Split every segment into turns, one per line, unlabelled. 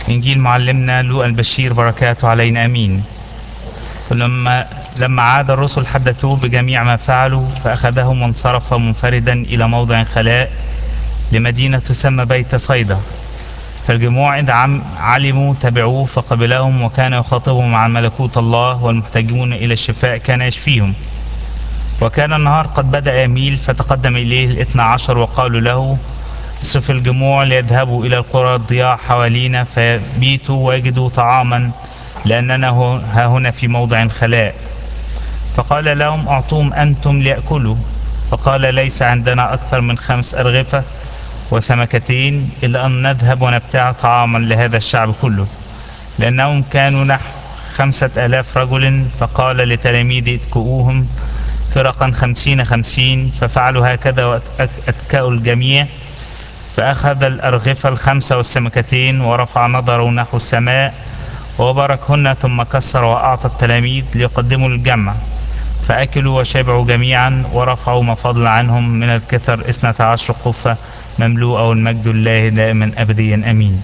إنجيل معلمنا لوقا البشير بركاته علينا أمين فلما لما عاد الرسل حدثوه بجميع ما فعلوا فأخذهم وانصرف منفردا إلى موضع خلاء لمدينة تسمى بيت صيدا فالجموع إذ عم علموا تبعوه فقبلهم وكان يخاطبهم عن ملكوت الله والمحتاجون إلى الشفاء كان يشفيهم وكان النهار قد بدأ يميل فتقدم إليه الاثنى عشر وقالوا له اصرف الجموع ليذهبوا إلى القرى الضياع حوالينا فيبيتوا ويجدوا طعاما لأننا ها هنا في موضع خلاء فقال لهم أعطوهم أنتم ليأكلوا فقال ليس عندنا أكثر من خمس أرغفة وسمكتين إلا أن نذهب ونبتاع طعاما لهذا الشعب كله لأنهم كانوا نحو خمسة آلاف رجل فقال لتلاميذه اتكؤوهم فرقا خمسين خمسين ففعلوا هكذا وأتكأوا الجميع فأخذ الأرغفة الخمسة والسمكتين ورفع نظره نحو السماء وباركهن ثم كسر وأعطى التلاميذ ليقدموا للجمع فأكلوا وشبعوا جميعا ورفعوا ما فضل عنهم من الكثر اثنة عشر قفة مملوءة والمجد لله دائما أبديا أمين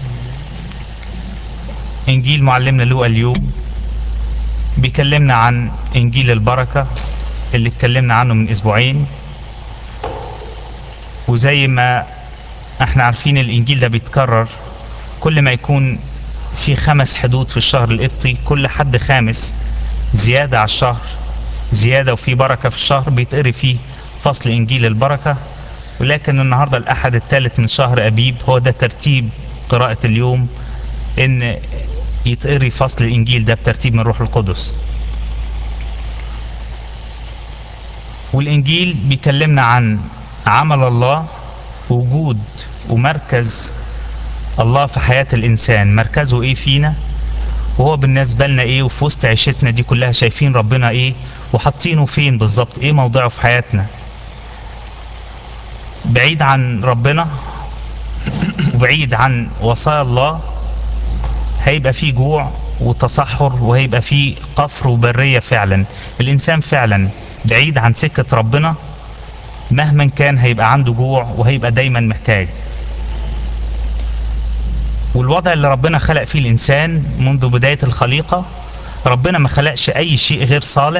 إنجيل معلمنا لوقا اليوم بيكلمنا عن إنجيل البركة اللي اتكلمنا عنه من أسبوعين وزي ما احنا عارفين الإنجيل ده بيتكرر كل ما يكون في خمس حدود في الشهر القبطي كل حد خامس زيادة على الشهر زيادة وفي بركة في الشهر بيتقري فيه فصل إنجيل البركة ولكن النهاردة الأحد الثالث من شهر أبيب هو ده ترتيب قراءة اليوم إن يتقري فصل الإنجيل ده بترتيب من روح القدس والإنجيل بيكلمنا عن عمل الله وجود ومركز الله في حياة الإنسان مركزه إيه فينا وهو بالنسبة لنا إيه وفي وسط عيشتنا دي كلها شايفين ربنا إيه وحاطينه فين بالظبط إيه موضعه في حياتنا بعيد عن ربنا وبعيد عن وصايا الله هيبقى فيه جوع وتصحر وهيبقى فيه قفر وبرية فعلا الإنسان فعلا بعيد عن سكة ربنا مهما كان هيبقى عنده جوع وهيبقى دايما محتاج والوضع اللي ربنا خلق فيه الإنسان منذ بداية الخليقة ربنا ما خلقش أي شيء غير صالح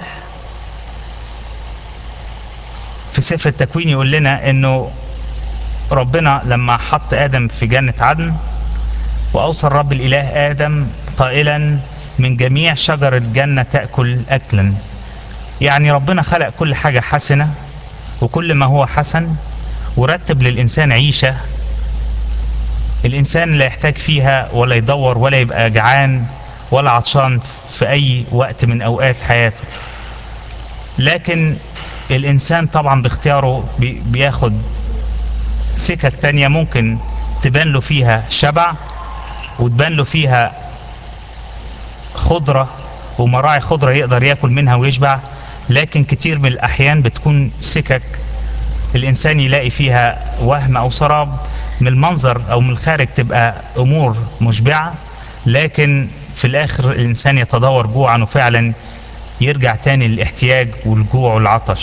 في سفر التكوين يقول لنا أنه ربنا لما حط آدم في جنة عدن وأوصى الرب الإله آدم قائلا من جميع شجر الجنة تأكل أكلا يعني ربنا خلق كل حاجة حسنة وكل ما هو حسن ورتب للإنسان عيشة الإنسان لا يحتاج فيها ولا يدور ولا يبقى جعان ولا عطشان في أي وقت من أوقات حياته لكن الإنسان طبعا باختياره بياخد سكك تانية ممكن تبان له فيها شبع وتبان له فيها خضرة ومراعي خضرة يقدر ياكل منها ويشبع لكن كتير من الأحيان بتكون سكك الإنسان يلاقي فيها وهم أو سراب من المنظر أو من الخارج تبقى أمور مشبعة لكن في الآخر الإنسان يتدور جوعا وفعلا يرجع تاني للاحتياج والجوع والعطش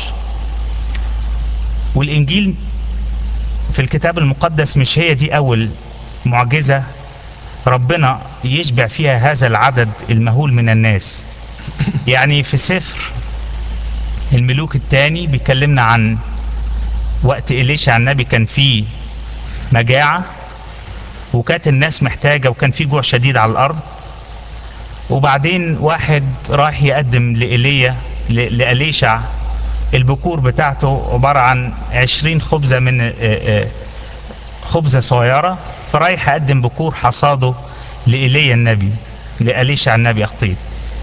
والإنجيل في الكتاب المقدس مش هي دي أول معجزة ربنا يشبع فيها هذا العدد المهول من الناس يعني في سفر الملوك الثاني بيكلمنا عن وقت إليشع النبي كان فيه مجاعة وكانت الناس محتاجة وكان في جوع شديد على الأرض وبعدين واحد راح يقدم لإيليا لأليشع البكور بتاعته عبارة عن عشرين خبزة من خبزة صغيرة فرايح أقدم بكور حصاده لإيليا النبي لأليشع النبي أخطيب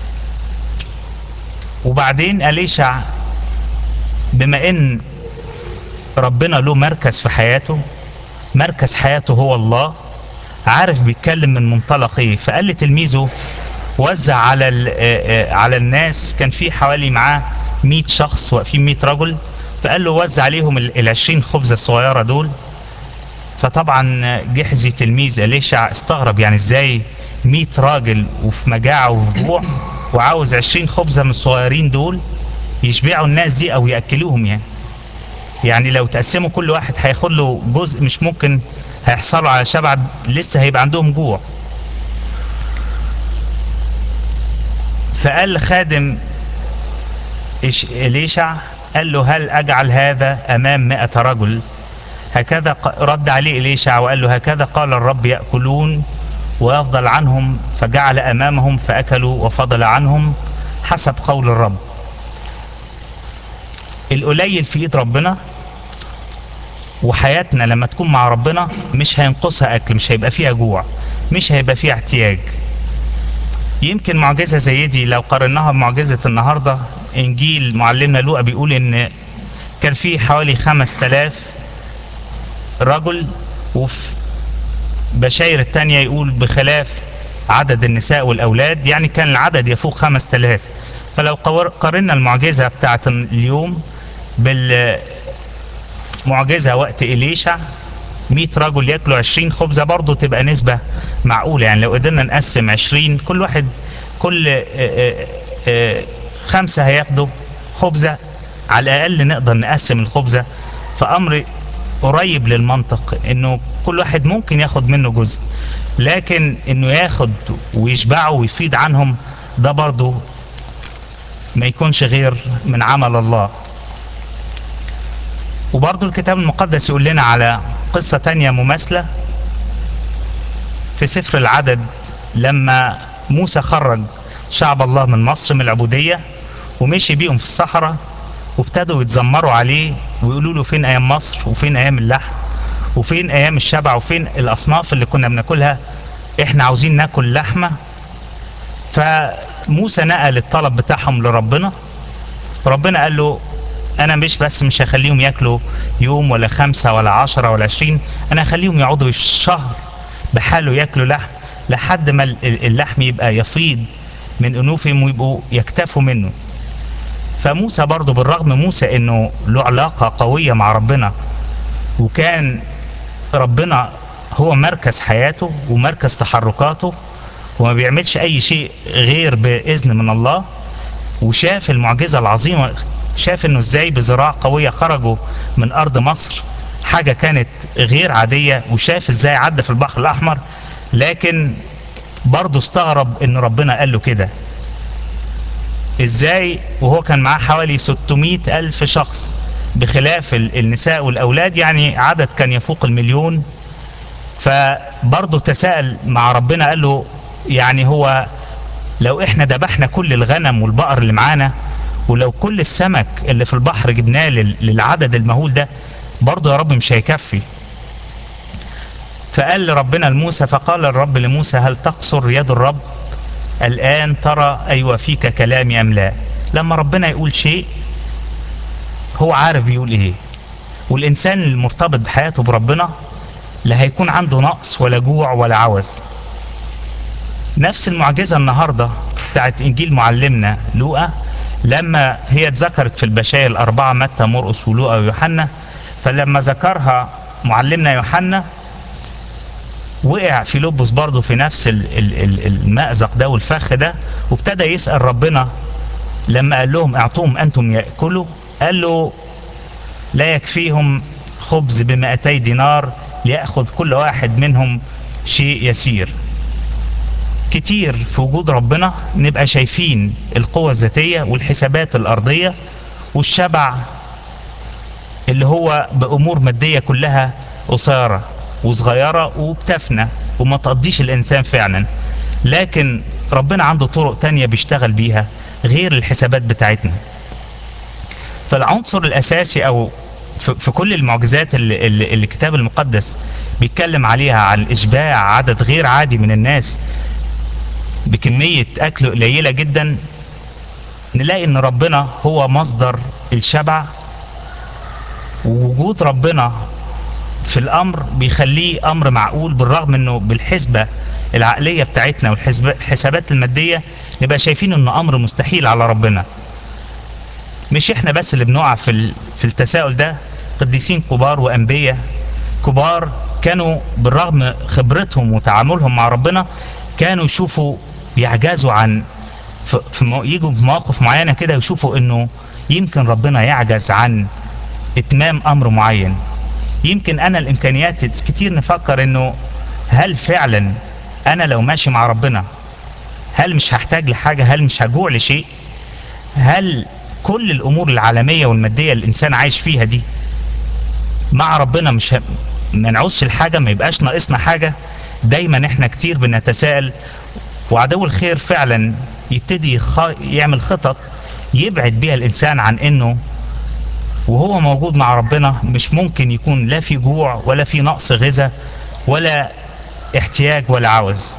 وبعدين أليشع بما إن ربنا له مركز في حياته مركز حياته هو الله عارف بيتكلم من منطلق ايه فقال لتلميذه وزع على على الناس كان في حوالي معاه 100 شخص واقفين 100 رجل فقال له وزع عليهم ال 20 خبزه الصغيره دول فطبعا جحزي تلميذ اليشع استغرب يعني ازاي 100 راجل وفي مجاعه وفي جوع وعاوز 20 خبزه من الصغيرين دول يشبعوا الناس دي او ياكلوهم يعني يعني لو تقسموا كل واحد هياخد له جزء مش ممكن هيحصلوا على شبع لسه هيبقى عندهم جوع فقال خادم إليشع قال له هل أجعل هذا أمام مئة رجل هكذا رد عليه إليشع وقال له هكذا قال الرب يأكلون ويفضل عنهم فجعل أمامهم فأكلوا وفضل عنهم حسب قول الرب القليل في ايد ربنا وحياتنا لما تكون مع ربنا مش هينقصها اكل مش هيبقى فيها جوع مش هيبقى فيها احتياج يمكن معجزه زي دي لو قارناها بمعجزه النهارده انجيل معلمنا لوقا بيقول ان كان في حوالي خمس تلاف رجل وفي بشاير التانية يقول بخلاف عدد النساء والأولاد يعني كان العدد يفوق خمس تلاف فلو قارنا المعجزة بتاعت اليوم بالمعجزة وقت إليشع 100 رجل ياكلوا 20 خبزة برضه تبقى نسبة معقولة يعني لو قدرنا نقسم 20 كل واحد كل آآ آآ خمسة هياخدوا خبزة على الأقل نقدر نقسم الخبزة فأمر قريب للمنطق إنه كل واحد ممكن ياخد منه جزء لكن إنه ياخد ويشبعه ويفيد عنهم ده برضه ما يكونش غير من عمل الله وبرضه الكتاب المقدس يقول لنا على قصة تانية مماثلة في سفر العدد لما موسى خرج شعب الله من مصر من العبودية ومشي بيهم في الصحراء وابتدوا يتذمروا عليه ويقولوا له فين أيام مصر وفين أيام اللحم وفين أيام الشبع وفين الأصناف اللي كنا بناكلها إحنا عاوزين ناكل لحمة فموسى نقل الطلب بتاعهم لربنا ربنا قال له انا مش بس مش هخليهم ياكلوا يوم ولا خمسة ولا عشرة ولا عشرين انا هخليهم يقعدوا الشهر بحاله ياكلوا لحم لحد ما اللحم يبقى يفيض من انوفهم ويبقوا يكتفوا منه فموسى برضه بالرغم موسى انه له علاقة قوية مع ربنا وكان ربنا هو مركز حياته ومركز تحركاته وما بيعملش اي شيء غير باذن من الله وشاف المعجزة العظيمة شاف انه ازاي بزراعة قوية خرجوا من ارض مصر حاجة كانت غير عادية وشاف ازاي عدى في البحر الاحمر لكن برضه استغرب ان ربنا قال له كده ازاي وهو كان معاه حوالي 600 الف شخص بخلاف النساء والاولاد يعني عدد كان يفوق المليون فبرضه تساءل مع ربنا قال له يعني هو لو احنا ذبحنا كل الغنم والبقر اللي معانا ولو كل السمك اللي في البحر جبناه للعدد المهول ده برضه يا رب مش هيكفي فقال لربنا لموسى فقال الرب لموسى هل تقصر يد الرب الآن ترى أيوة فيك كلامي أم لا لما ربنا يقول شيء هو عارف بيقول ايه والإنسان المرتبط بحياته بربنا لا هيكون عنده نقص ولا جوع ولا عوز نفس المعجزة النهاردة بتاعت إنجيل معلمنا لوقا لما هي اتذكرت في البشائر الأربعة متى مرقس ولوقا ويوحنا فلما ذكرها معلمنا يوحنا وقع في لبس برضه في نفس المأزق ده والفخ ده وابتدى يسأل ربنا لما قال لهم اعطوهم أنتم يأكلوا قال له لا يكفيهم خبز بمائتي دينار ليأخذ كل واحد منهم شيء يسير كتير في وجود ربنا نبقى شايفين القوة الذاتية والحسابات الأرضية والشبع اللي هو بأمور مادية كلها قصيرة وصغيرة وبتفنى وما تقضيش الإنسان فعلا لكن ربنا عنده طرق تانية بيشتغل بيها غير الحسابات بتاعتنا فالعنصر الأساسي أو في كل المعجزات اللي, اللي الكتاب المقدس بيتكلم عليها عن إشباع عدد غير عادي من الناس بكمية أكل قليلة جدا نلاقي إن ربنا هو مصدر الشبع ووجود ربنا في الأمر بيخليه أمر معقول بالرغم إنه بالحسبة العقلية بتاعتنا والحسابات المادية نبقى شايفين إنه أمر مستحيل على ربنا مش إحنا بس اللي بنقع في في التساؤل ده قديسين كبار وأنبياء كبار كانوا بالرغم خبرتهم وتعاملهم مع ربنا كانوا يشوفوا بيعجزوا عن في في يجوا في مواقف معينه كده ويشوفوا انه يمكن ربنا يعجز عن اتمام امر معين يمكن انا الامكانيات كتير نفكر انه هل فعلا انا لو ماشي مع ربنا هل مش هحتاج لحاجة هل مش هجوع لشيء هل كل الامور العالمية والمادية اللي الانسان عايش فيها دي مع ربنا مش ه... ما نعوزش الحاجة ما يبقاش ناقصنا حاجة دايما احنا كتير بنتساءل وعدو الخير فعلا يبتدي يخ... يعمل خطط يبعد بيها الانسان عن انه وهو موجود مع ربنا مش ممكن يكون لا في جوع ولا في نقص غذاء ولا احتياج ولا عوز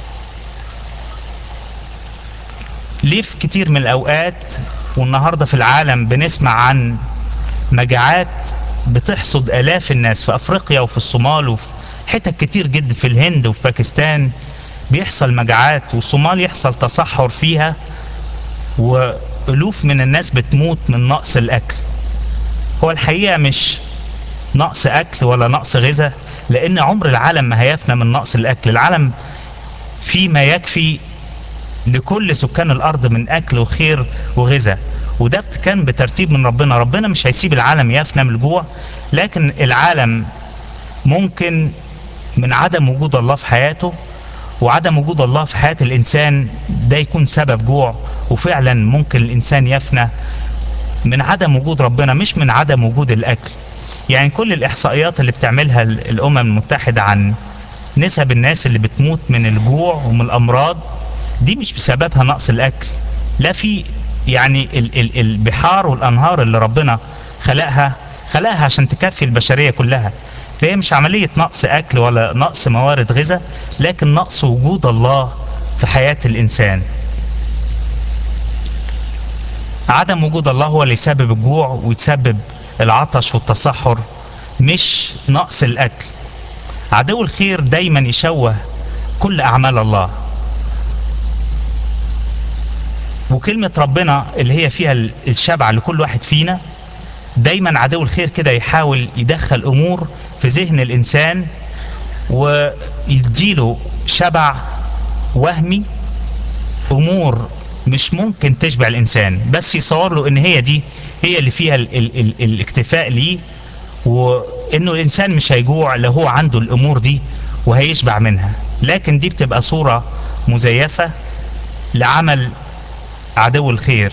ليه في كتير من الاوقات والنهارده في العالم بنسمع عن مجاعات بتحصد الاف الناس في افريقيا وفي الصومال وفي حتت كتير جدا في الهند وفي باكستان بيحصل مجاعات والصومال يحصل تصحر فيها والوف من الناس بتموت من نقص الاكل هو الحقيقه مش نقص اكل ولا نقص غذاء لان عمر العالم ما هيفنى من نقص الاكل العالم فيه ما يكفي لكل سكان الارض من اكل وخير وغذاء وده كان بترتيب من ربنا ربنا مش هيسيب العالم يفنى من الجوع لكن العالم ممكن من عدم وجود الله في حياته وعدم وجود الله في حياة الإنسان ده يكون سبب جوع وفعلا ممكن الإنسان يفنى من عدم وجود ربنا مش من عدم وجود الأكل يعني كل الإحصائيات اللي بتعملها الأمم المتحدة عن نسب الناس اللي بتموت من الجوع ومن الأمراض دي مش بسببها نقص الأكل لا في يعني ال ال البحار والأنهار اللي ربنا خلقها خلقها عشان تكفي البشرية كلها فهي مش عملية نقص أكل ولا نقص موارد غذاء لكن نقص وجود الله في حياة الإنسان عدم وجود الله هو اللي يسبب الجوع ويتسبب العطش والتصحر مش نقص الأكل عدو الخير دايما يشوه كل أعمال الله وكلمة ربنا اللي هي فيها الشبع لكل واحد فينا دايما عدو الخير كده يحاول يدخل أمور في ذهن الإنسان ويديله شبع وهمي أمور مش ممكن تشبع الإنسان بس يصور له إن هي دي هي اللي فيها ال ال ال الاكتفاء ليه وإنه الإنسان مش هيجوع لو هو عنده الأمور دي وهيشبع منها لكن دي بتبقى صورة مزيفة لعمل عدو الخير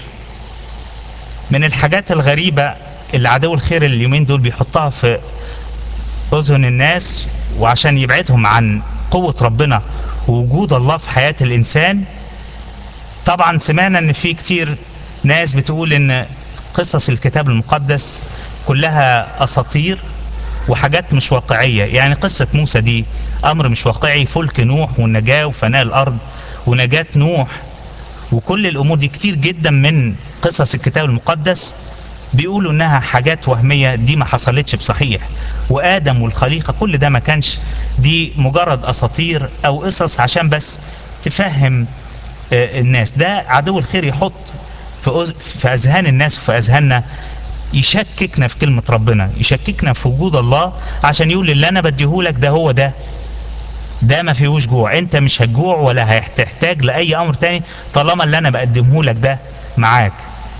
من الحاجات الغريبة اللي عدو الخير اليومين دول بيحطها في أذن الناس وعشان يبعدهم عن قوة ربنا ووجود الله في حياة الإنسان طبعا سمعنا ان في كتير ناس بتقول ان قصص الكتاب المقدس كلها اساطير وحاجات مش واقعية يعني قصة موسى دي امر مش واقعي فلك نوح والنجاة وفناء الارض ونجاة نوح وكل الامور دي كتير جدا من قصص الكتاب المقدس بيقولوا انها حاجات وهمية دي ما حصلتش بصحيح وادم والخليقة كل ده ما كانش دي مجرد اساطير او قصص عشان بس تفهم الناس ده عدو الخير يحط في في اذهان الناس وفي اذهاننا يشككنا في كلمة ربنا يشككنا في وجود الله عشان يقول اللي انا بديهولك ده هو ده ده ما فيهوش جوع انت مش هتجوع ولا هتحتاج لاي امر تاني طالما اللي انا بقدمه لك ده معاك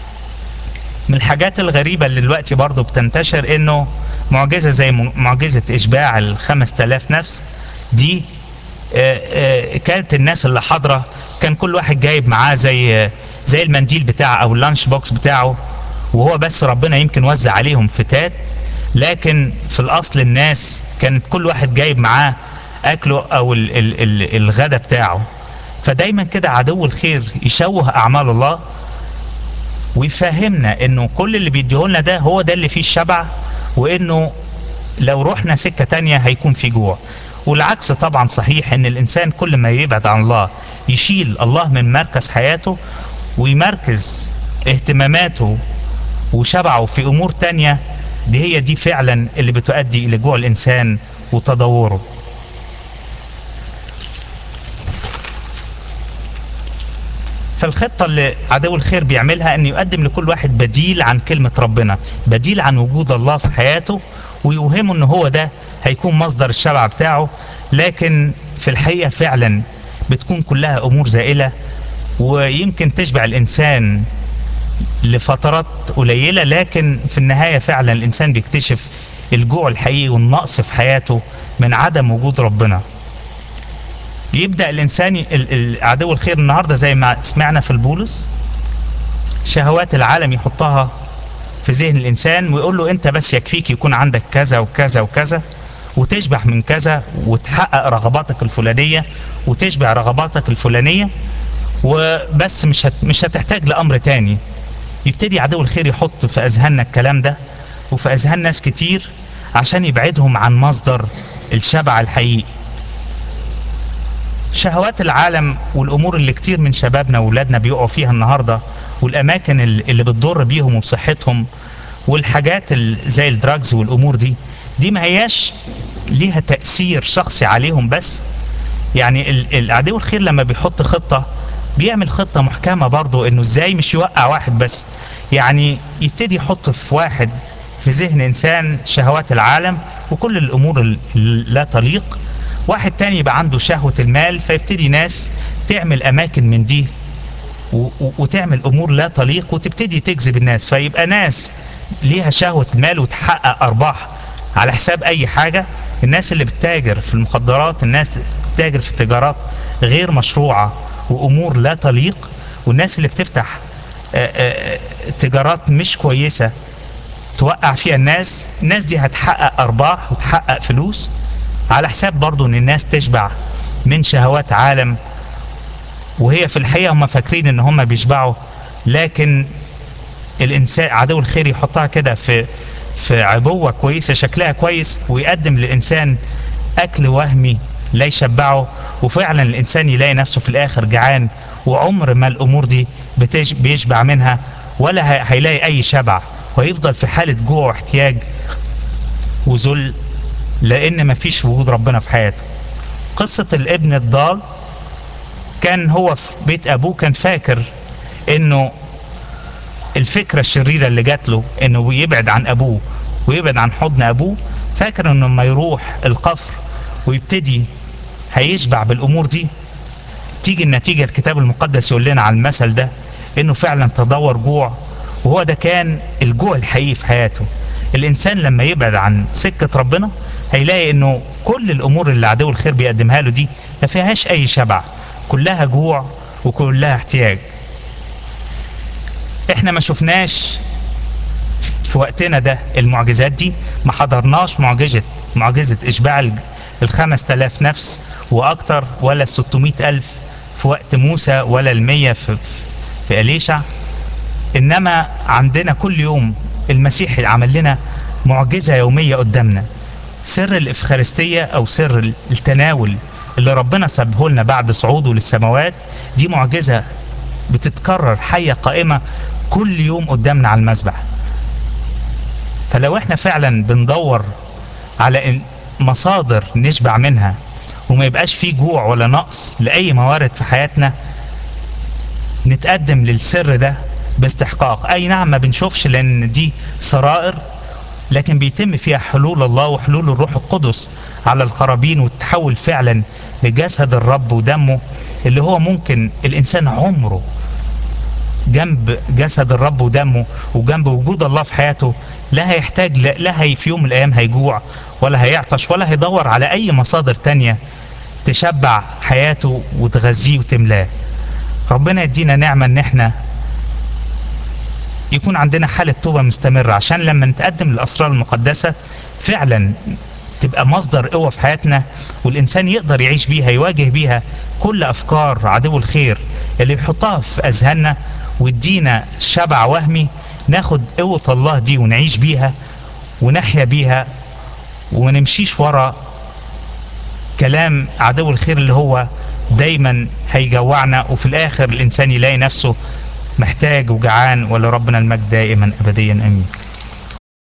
من الحاجات الغريبة اللي دلوقتي برضو بتنتشر انه معجزة زي معجزة اشباع الخمس تلاف نفس دي كانت الناس اللي حاضرة كان كل واحد جايب معاه زي زي المنديل بتاعه او اللانش بوكس بتاعه وهو بس ربنا يمكن وزع عليهم فتات لكن في الاصل الناس كانت كل واحد جايب معاه اكله او ال ال ال الغدا بتاعه فدايما كده عدو الخير يشوه اعمال الله ويفهمنا انه كل اللي بيديهولنا ده هو ده اللي فيه الشبع وانه لو رحنا سكة تانية هيكون في جوع والعكس طبعا صحيح ان الانسان كل ما يبعد عن الله يشيل الله من مركز حياته ويمركز اهتماماته وشبعه في امور تانية دي هي دي فعلا اللي بتؤدي الى جوع الانسان وتدوره فالخطة اللي عدو الخير بيعملها ان يقدم لكل واحد بديل عن كلمة ربنا بديل عن وجود الله في حياته ويوهمه ان هو ده هيكون مصدر الشبع بتاعه لكن في الحقيقة فعلا بتكون كلها امور زائلة ويمكن تشبع الانسان لفترات قليلة لكن في النهاية فعلا الانسان بيكتشف الجوع الحقيقي والنقص في حياته من عدم وجود ربنا يبدا الانسان ي- ال- ال- عدو الخير النهارده زي ما سمعنا في البولس شهوات العالم يحطها في ذهن الانسان ويقول له انت بس يكفيك يكون عندك كذا وكذا وكذا وتشبع من كذا وتحقق رغباتك الفلانيه وتشبع رغباتك الفلانيه وبس مش هت مش هتحتاج لامر تاني يبتدي عدو الخير يحط في اذهاننا الكلام ده وفي اذهان ناس كتير عشان يبعدهم عن مصدر الشبع الحقيقي شهوات العالم والامور اللي كتير من شبابنا واولادنا بيقعوا فيها النهارده والاماكن ال- اللي بتضر بيهم وبصحتهم والحاجات ال- زي الدراجز والامور دي دي ما هياش ليها تاثير شخصي عليهم بس يعني ال- العدو الخير لما بيحط خطه بيعمل خطه محكمه برضه انه ازاي مش يوقع واحد بس يعني يبتدي يحط في واحد في ذهن انسان شهوات العالم وكل الامور ال- اللي لا تليق واحد تاني يبقى عنده شهوة المال فيبتدي ناس تعمل أماكن من دي و- و- وتعمل أمور لا تليق وتبتدي تجذب الناس فيبقى ناس ليها شهوة المال وتحقق أرباح على حساب أي حاجة الناس اللي بتتاجر في المخدرات الناس بتتاجر في تجارات غير مشروعة وأمور لا تليق والناس اللي بتفتح آه، آه، تجارات مش كويسة توقع فيها الناس الناس دي هتحقق أرباح وتحقق فلوس على حساب برضو ان الناس تشبع من شهوات عالم وهي في الحقيقة هم فاكرين ان هم بيشبعوا لكن الانسان عدو الخير يحطها كده في في عبوة كويسة شكلها كويس ويقدم للانسان اكل وهمي لا يشبعه وفعلا الانسان يلاقي نفسه في الاخر جعان وعمر ما الامور دي بتج- بيشبع منها ولا هي- هيلاقي اي شبع ويفضل في حالة جوع واحتياج وذل لان مفيش وجود ربنا في حياته قصة الابن الضال كان هو في بيت ابوه كان فاكر انه الفكرة الشريرة اللي جات له انه يبعد عن ابوه ويبعد عن حضن ابوه فاكر انه لما يروح القفر ويبتدي هيشبع بالامور دي تيجي النتيجة الكتاب المقدس يقول لنا على المثل ده انه فعلا تدور جوع وهو ده كان الجوع الحقيقي في حياته الانسان لما يبعد عن سكة ربنا هيلاقي انه كل الامور اللي عدو الخير بيقدمها له دي ما فيهاش اي شبع كلها جوع وكلها احتياج احنا ما شفناش في وقتنا ده المعجزات دي ما حضرناش معجزة معجزة إشباع الج- الخمس تلاف نفس وأكتر ولا الستمائة ألف في وقت موسى ولا المية في, في أليشع إنما عندنا كل يوم المسيح عمل لنا معجزة يومية قدامنا سر الإفخارستية أو سر التناول اللي ربنا سبه لنا بعد صعوده للسماوات دي معجزة بتتكرر حية قائمة كل يوم قدامنا على المذبح فلو احنا فعلا بندور على إن- مصادر نشبع منها وما يبقاش فيه جوع ولا نقص لأي موارد في حياتنا نتقدم للسر ده باستحقاق أي نعم ما بنشوفش لأن دي سرائر لكن بيتم فيها حلول الله وحلول الروح القدس على القرابين والتحول فعلا لجسد الرب ودمه اللي هو ممكن الإنسان عمره جنب جسد الرب ودمه وجنب وجود الله في حياته لا هيحتاج لا, لا هي في يوم من الايام هيجوع ولا هيعطش ولا هيدور على اي مصادر تانية تشبع حياته وتغذيه وتملاه ربنا يدينا نعمة ان احنا يكون عندنا حالة توبة مستمرة عشان لما نتقدم للأسرار المقدسة فعلا تبقى مصدر قوة في حياتنا والإنسان يقدر يعيش بيها يواجه بيها كل أفكار عدو الخير اللي بيحطها في أذهاننا ويدينا شبع وهمي ناخد قوة الله دي ونعيش بيها ونحيا بيها وما نمشيش ورا كلام عدو الخير اللي هو دايما هيجوعنا وفي الآخر الإنسان يلاقي نفسه محتاج وجعان ولربنا المجد دائما أبديا أمين